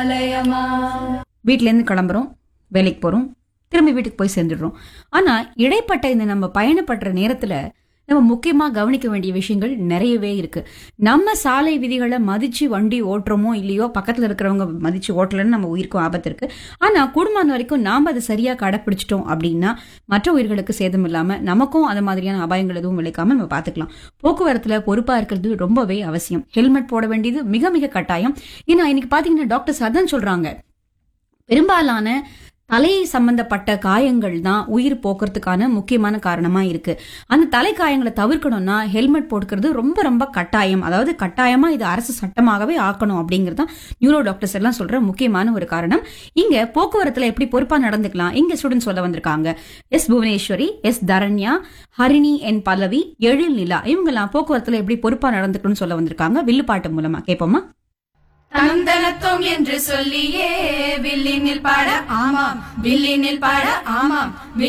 ஆலயமா வீட்ல இருந்து கிளம்புறோம் வேலைக்கு போறோம் திரும்பி வீட்டுக்கு போய் சேர்ந்துடுறோம் ஆனா இடைப்பட்ட இந்த நம்ம பயணப்படுற நேரத்துல நம்ம முக்கியமா கவனிக்க வேண்டிய விஷயங்கள் நிறையவே இருக்கு நம்ம சாலை விதிகளை மதிச்சு வண்டி ஓட்டுறோமோ இல்லையோ பக்கத்துல இருக்கிறவங்க மதிச்சு ஓட்டலன்னு நம்ம உயிருக்கும் ஆபத்து இருக்கு ஆனா குடும்பம் வரைக்கும் நாம அதை சரியா கடைப்பிடிச்சிட்டோம் அப்படின்னா மற்ற உயிர்களுக்கு சேதம் இல்லாம நமக்கும் அந்த மாதிரியான அபாயங்கள் எதுவும் விளைக்காம நம்ம பாத்துக்கலாம் போக்குவரத்துல பொறுப்பா இருக்கிறது ரொம்பவே அவசியம் ஹெல்மெட் போட வேண்டியது மிக மிக கட்டாயம் ஏன்னா இன்னைக்கு பாத்தீங்கன்னா டாக்டர்ஸ் அதான் சொல்றாங்க பெரும்பாலான தலை சம்பந்தப்பட்ட காயங்கள் தான் உயிர் போக்குறதுக்கான முக்கியமான காரணமா இருக்கு அந்த தலை காயங்களை தவிர்க்கணும்னா ஹெல்மெட் போட்டுக்கிறது ரொம்ப ரொம்ப கட்டாயம் அதாவது கட்டாயமா இது அரசு சட்டமாகவே ஆக்கணும் அப்படிங்கிறது தான் நியூரோ டாக்டர்ஸ் எல்லாம் சொல்ற முக்கியமான ஒரு காரணம் இங்க போக்குவரத்துல எப்படி பொறுப்பா நடந்துக்கலாம் இங்க ஸ்டூடெண்ட்ஸ் சொல்ல வந்திருக்காங்க S Bhuvaneswari S Dharanya Harini N Pallavi Ezhil Nila இவங்கெல்லாம் போக்குவரத்துல எப்படி பொறுப்பா நடந்துக்கணும்னு சொல்ல வந்திருக்காங்க வில்லுப்பாட்டு மூலமா கேட்போமா தந்தனத்தோம் என்று சொல்லியே வில்லினில் பாட ஆமாம் வில்லினில் பாட ஆமாம்